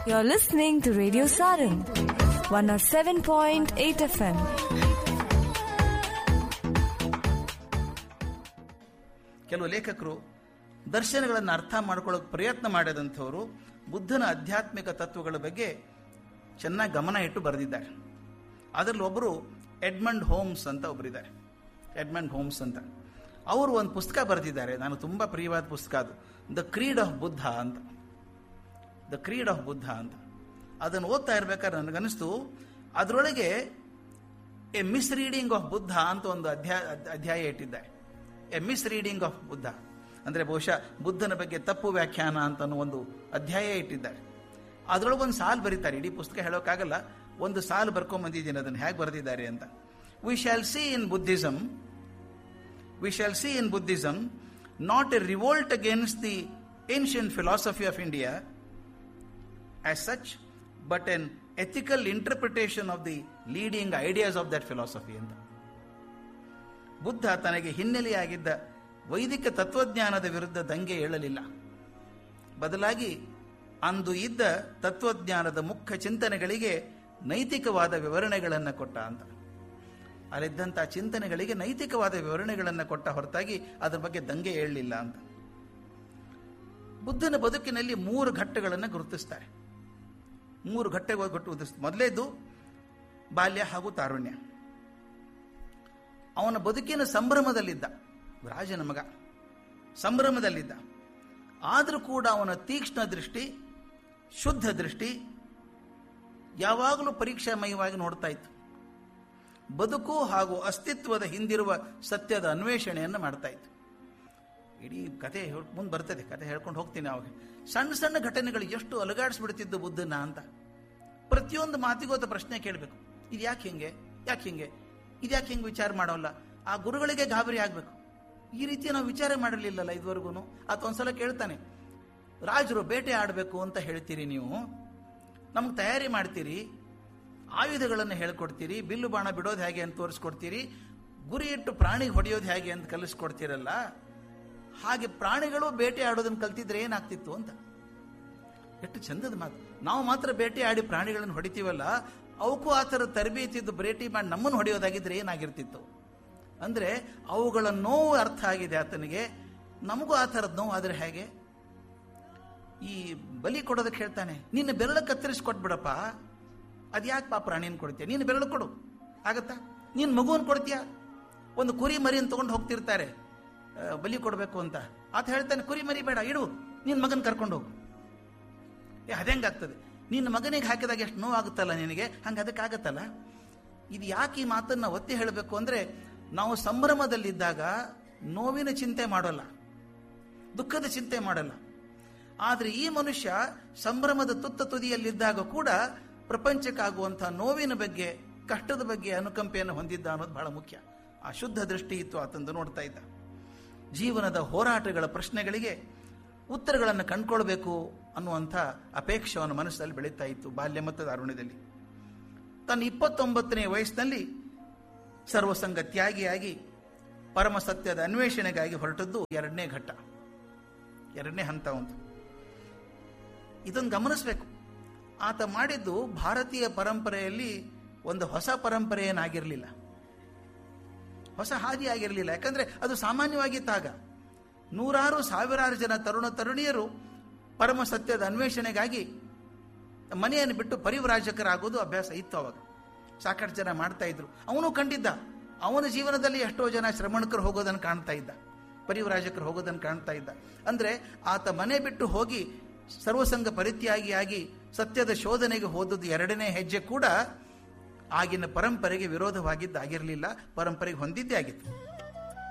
You're listening to Radio Saran, 107.8 FM. ಕೆಲವು ಲೇಖಕರು ದರ್ಶನಗಳನ್ನು ಅರ್ಥ ಮಾಡ್ಕೊಳ್ಳೋಕೆ ಪ್ರಯತ್ನ ಮಾಡಿದಂಥವರು ಬುದ್ಧನ ಆಧ್ಯಾತ್ಮಿಕ ತತ್ವಗಳ ಬಗ್ಗೆ ಚೆನ್ನಾಗಿ ಗಮನ ಇಟ್ಟು ಬರೆದಿದ್ದಾರೆ ಅದರಲ್ಲಿ ಒಬ್ಬರು ಎಡ್ಮಂಡ್ ಹೋಮ್ಸ್ ಅಂತ ಒಬ್ಬರಿದ್ದಾರೆ ಎಡ್ಮಂಡ್ ಹೋಮ್ಸ್ ಅಂತ ಅವರು ಒಂದು ಪುಸ್ತಕ ಬರೆದಿದ್ದಾರೆ ನಾನು ತುಂಬ ಪ್ರಿಯವಾದ ಪುಸ್ತಕ ಅದು ದ ಕ್ರೀಡ್ ಆಫ್ ಬುದ್ಧ ಅಂತ ದ ಕ್ರೀಡ್ ಆಫ್ ಬುದ್ಧ ಅಂತ ಅದನ್ನು ಓದ್ತಾ ಇರ್ಬೇಕಾದ್ರೆ ನನಗನ್ನಿಸ್ತು ಅದರೊಳಗೆ a misreading of Buddha ಅಂತ ಒಂದು ಅಧ್ಯಾಯ ಅಧ್ಯಾಯ ಇಟ್ಟಿದ್ದಾರೆ a misreading of Buddha ಅಂದರೆ ಬಹುಶಃ ಬುದ್ಧನ ಬಗ್ಗೆ ತಪ್ಪು ವ್ಯಾಖ್ಯಾನ ಅಂತ ಒಂದು ಅಧ್ಯಾಯ ಇಟ್ಟಿದ್ದಾರೆ ಅದರೊಳಗೆ ಒಂದು ಸಾಲು ಬರೀತಾರೆ ಇಡೀ ಪುಸ್ತಕ ಹೇಳೋಕ್ಕಾಗಲ್ಲ ಒಂದು ಸಾಲು ಬರ್ಕೊಂಡ್ ಬಂದಿದ್ದೀನಿ ಅದನ್ನು ಹೇಗೆ ಬರೆದಿದ್ದಾರೆ ಅಂತ we shall see in Buddhism we shall see in Buddhism not a revolt against the ancient philosophy of India as such but an ethical interpretation of the leading ideas of that philosophy ಅಂತ ಬುದ್ಧ ತನಗೆ ಹಿನ್ನೆಲೆಯಾಗಿದ್ದ ವೈದಿಕ ತತ್ವಜ್ಞಾನದ ವಿರುದ್ಧ ದಂಗೆ ಏಳಲಿಲ್ಲ ಬದಲಾಗಿ ಅಂದು ಇದ್ದ ತತ್ವಜ್ಞಾನದ ಮುಖ್ಯ ಚಿಂತನೆಗಳಿಗೆ ನೈತಿಕವಾದ ವಿವರಣೆಗಳನ್ನು ಕೊಟ್ಟ ಅಂತ ಅಲ್ಲಿದ್ದಂಥ ಚಿಂತನೆಗಳಿಗೆ ನೈತಿಕವಾದ ವಿವರಣೆಗಳನ್ನು ಕೊಟ್ಟ ಹೊರತಾಗಿ ಅದರ ಬಗ್ಗೆ ದಂಗೆ ಏಳಲಿಲ್ಲ ಅಂತ ಬುದ್ಧನ ಬದುಕಿನಲ್ಲಿ ಮೂರು ಘಟ್ಟಗಳನ್ನು ಗುರುತಿಸ್ತಾರೆ ಮೂರು ಘಟ್ಟಗಳು ಗುರುತಿಸ್ ಮೊದಲೇದು ಬಾಲ್ಯ ಹಾಗೂ ತಾರುಣ್ಯ ಅವನ ಬದುಕಿನ ಸಂಭ್ರಮದಲ್ಲಿದ್ದ ರಾಜನ ಮಗ ಸಂಭ್ರಮದಲ್ಲಿದ್ದ ಆದರೂ ಕೂಡ ಅವನ ತೀಕ್ಷ್ಣ ದೃಷ್ಟಿ ಶುದ್ಧ ದೃಷ್ಟಿ ಯಾವಾಗಲೂ ಪರೀಕ್ಷಾಮಯವಾಗಿ ನೋಡ್ತಾ ಇತ್ತು ಬದುಕು ಹಾಗೂ ಅಸ್ತಿತ್ವದ ಹಿಂದಿರುವ ಸತ್ಯದ ಅನ್ವೇಷಣೆಯನ್ನು ಮಾಡ್ತಾ ಇತ್ತು ಇಡೀ ಕತೆ ಮುಂದೆ ಬರ್ತದೆ ಕತೆ ಹೇಳ್ಕೊಂಡು ಹೋಗ್ತೀನಿ ಅವಾಗ ಸಣ್ಣ ಸಣ್ಣ ಘಟನೆಗಳು ಎಷ್ಟು ಅಲಗಾಡಿಸ್ಬಿಡ್ತಿದ್ದು ಬುದ್ಧನ ಅಂತ ಪ್ರತಿಯೊಂದು ಮಾತಿಗೋತ ಪ್ರಶ್ನೆ ಕೇಳಬೇಕು ಇದು ಯಾಕೆ ಹಿಂಗೆ ಯಾಕೆ ಹಿಂಗೆ ಇದ್ಯಾಕೆ ಹಿಂಗೆ ವಿಚಾರ ಮಾಡೋಲ್ಲ ಆ ಗುರುಗಳಿಗೆ ಗಾಬರಿ ಆಗಬೇಕು ಈ ರೀತಿ ನಾವು ವಿಚಾರ ಮಾಡಿರಲಿಲ್ಲಲ್ಲ ಇದುವರೆಗೂ ಆತ ಒಂದ್ಸಲ ಕೇಳ್ತಾನೆ ರಾಜರು ಬೇಟೆ ಆಡಬೇಕು ಅಂತ ಹೇಳ್ತೀರಿ ನೀವು ನಮ್ಗೆ ತಯಾರಿ ಮಾಡ್ತೀರಿ ಆಯುಧಗಳನ್ನು ಹೇಳ್ಕೊಡ್ತೀರಿ ಬಿಲ್ಲು ಬಾಣ ಬಿಡೋದು ಹೇಗೆ ಅಂತ ತೋರಿಸ್ಕೊಡ್ತೀರಿ ಗುರಿ ಇಟ್ಟು ಪ್ರಾಣಿಗೆ ಹೊಡೆಯೋದು ಹೇಗೆ ಅಂತ ಕಲಿಸ್ಕೊಡ್ತೀರಲ್ಲ ಹಾಗೆ ಪ್ರಾಣಿಗಳು ಬೇಟೆ ಆಡೋದನ್ನು ಕಲ್ತಿದ್ರೆ ಏನಾಗ್ತಿತ್ತು ಅಂತ ಎಷ್ಟು ಚಂದದ ಮಾತು ನಾವು ಮಾತ್ರ ಬೇಟೆ ಆಡಿ ಪ್ರಾಣಿಗಳನ್ನು ಹೊಡಿತೀವಲ್ಲ ಅವಕ್ಕೂ ಆ ಥರ ತರಬೇತಿ ಇದ್ದು ಬೇಟಿ ಮಾಡಿ ನಮ್ಮನ್ನು ಹೊಡೆಯೋದಾಗಿದ್ರೆ ಏನಾಗಿರ್ತಿತ್ತು ಅಂದರೆ ಅವುಗಳ ನೋವು ಅರ್ಥ ಆಗಿದೆ ಆತನಿಗೆ ನಮಗೂ ಆ ಥರದ ನೋವು ಆದರೆ ಹೇಗೆ ಈ ಬಲಿ ಕೊಡೋದಕ್ಕೆ ಹೇಳ್ತಾನೆ ನಿನ್ನ ಬೆರಳ ಕತ್ತರಿಸಿ ಕೊಟ್ಬಿಡಪ್ಪ ಅದು ಯಾಕೆ ಪಾ ಪ್ರಾಣಿಯನ್ನು ಕೊಡ್ತೀಯ ನೀನು ಬೆರಳು ಕೊಡು ಆಗತ್ತಾ ನೀನು ಮಗುವನ್ನು ಕೊಡ್ತೀಯ ಒಂದು ಕುರಿ ಮರಿಯನ್ನು ತಗೊಂಡು ಹೋಗ್ತಿರ್ತಾರೆ ಆ, ಬಲಿ ಕೊಡಬೇಕು ಅಂತ ಆತ ಹೇಳ್ತಾನೆ ಕುರಿ ಮರಿ ಬೇಡ ಇಡು ನಿನ್ನ ಮಗನ ಕರ್ಕೊಂಡು ಹೋಗು ಏ ಅದೇಂಗಾಗ್ತದೆ ನಿನ್ನ ಮಗನಿಗೆ ಹಾಕಿದಾಗ ಎಷ್ಟು ನೋವಾಗುತ್ತಲ್ಲ ನಿನಗೆ ಹಂಗೆ ಅದಕ್ಕಾಗತ್ತಲ್ಲ ಇದು ಯಾಕೆ ಈ ಮಾತನ್ನು ಒತ್ತಿ ಹೇಳಬೇಕು ಅಂದರೆ ನಾವು ಸಂಭ್ರಮದಲ್ಲಿದ್ದಾಗ ನೋವಿನ ಚಿಂತೆ ಮಾಡೋಲ್ಲ ದುಃಖದ ಚಿಂತೆ ಮಾಡಲ್ಲ ಆದರೆ ಈ ಮನುಷ್ಯ ಸಂಭ್ರಮದ ತುತ್ತ ತುದಿಯಲ್ಲಿದ್ದಾಗ ಕೂಡ ಪ್ರಪಂಚಕ್ಕಾಗುವಂತಹ ನೋವಿನ ಬಗ್ಗೆ ಕಷ್ಟದ ಬಗ್ಗೆ ಅನುಕಂಪೆಯನ್ನು ಹೊಂದಿದ್ದ ಅನ್ನೋದು ಬಹಳ ಮುಖ್ಯ ಆ ಶುದ್ಧ ದೃಷ್ಟಿ ಇತ್ತು ಆತಂದು ನೋಡ್ತಾ ಇದ್ದ ಜೀವನದ ಹೋರಾಟಗಳ ಪ್ರಶ್ನೆಗಳಿಗೆ ಉತ್ತರಗಳನ್ನು ಕಂಡುಕೊಳ್ಬೇಕು ಅನ್ನುವಂಥ ಅಪೇಕ್ಷೆ ಅವನ ಮನಸ್ಸಲ್ಲಿ ಬೆಳೀತಾ ಇತ್ತು ಬಾಲ್ಯ ಮತ್ತು ದಾರುಣ್ಯದಲ್ಲಿ ತನ್ನ ಇಪ್ಪತ್ತೊಂಬತ್ತನೇ ವಯಸ್ಸಿನಲ್ಲಿ ಸರ್ವಸಂಗ ತ್ಯಾಗಿಯಾಗಿ ಪರಮ ಸತ್ಯದ ಅನ್ವೇಷಣೆಗಾಗಿ ಹೊರಟದ್ದು ಎರಡನೇ ಘಟ್ಟ ಎರಡನೇ ಹಂತ ಒಂದು ಇದನ್ನು ಗಮನಿಸಬೇಕು ಆತ ಮಾಡಿದ್ದು ಭಾರತೀಯ ಪರಂಪರೆಯಲ್ಲಿ ಒಂದು ಹೊಸ ಪರಂಪರೆ ಏನಾಗಿರಲಿಲ್ಲ ಹೊಸ ಹಾದಿ ಆಗಿರಲಿಲ್ಲ ಯಾಕಂದ್ರೆ ಅದು ಸಾಮಾನ್ಯವಾಗಿತ್ತಾಗ ನೂರಾರು ಸಾವಿರಾರು ಜನ ತರುಣ ತರುಣಿಯರು ಪರಮ ಸತ್ಯದ ಅನ್ವೇಷಣೆಗಾಗಿ ಮನೆಯನ್ನು ಬಿಟ್ಟು ಪರಿವ್ರಾಜಕರಾಗೋದು ಅಭ್ಯಾಸ ಇತ್ತು ಅವಾಗ ಸಾಕಷ್ಟು ಜನ ಮಾಡ್ತಾ ಇದ್ರು ಅವನು ಕಂಡಿದ್ದ ಅವನ ಜೀವನದಲ್ಲಿ ಎಷ್ಟೋ ಜನ ಶ್ರಮಣಕರು ಹೋಗೋದನ್ನು ಕಾಣ್ತಾ ಇದ್ದ ಪರಿವ್ರಾಜಕರು ಹೋಗೋದನ್ನು ಕಾಣ್ತಾ ಇದ್ದ ಅಂದ್ರೆ ಆತ ಮನೆ ಬಿಟ್ಟು ಹೋಗಿ ಸರ್ವಸಂಗ ಪರಿತ್ಯಾಗಿಯಾಗಿ ಸತ್ಯದ ಶೋಧನೆಗೆ ಹೋದದ್ದು ಎರಡನೇ ಹೆಜ್ಜೆ ಕೂಡ ಆಗಿನ ಪರಂಪರೆಗೆ ವಿರೋಧವಾಗಿದ್ದಾಗಿರಲಿಲ್ಲ ಪರಂಪರೆಗೆ ಹೊಂದಿದ್ದೇ ಆಗಿತ್ತು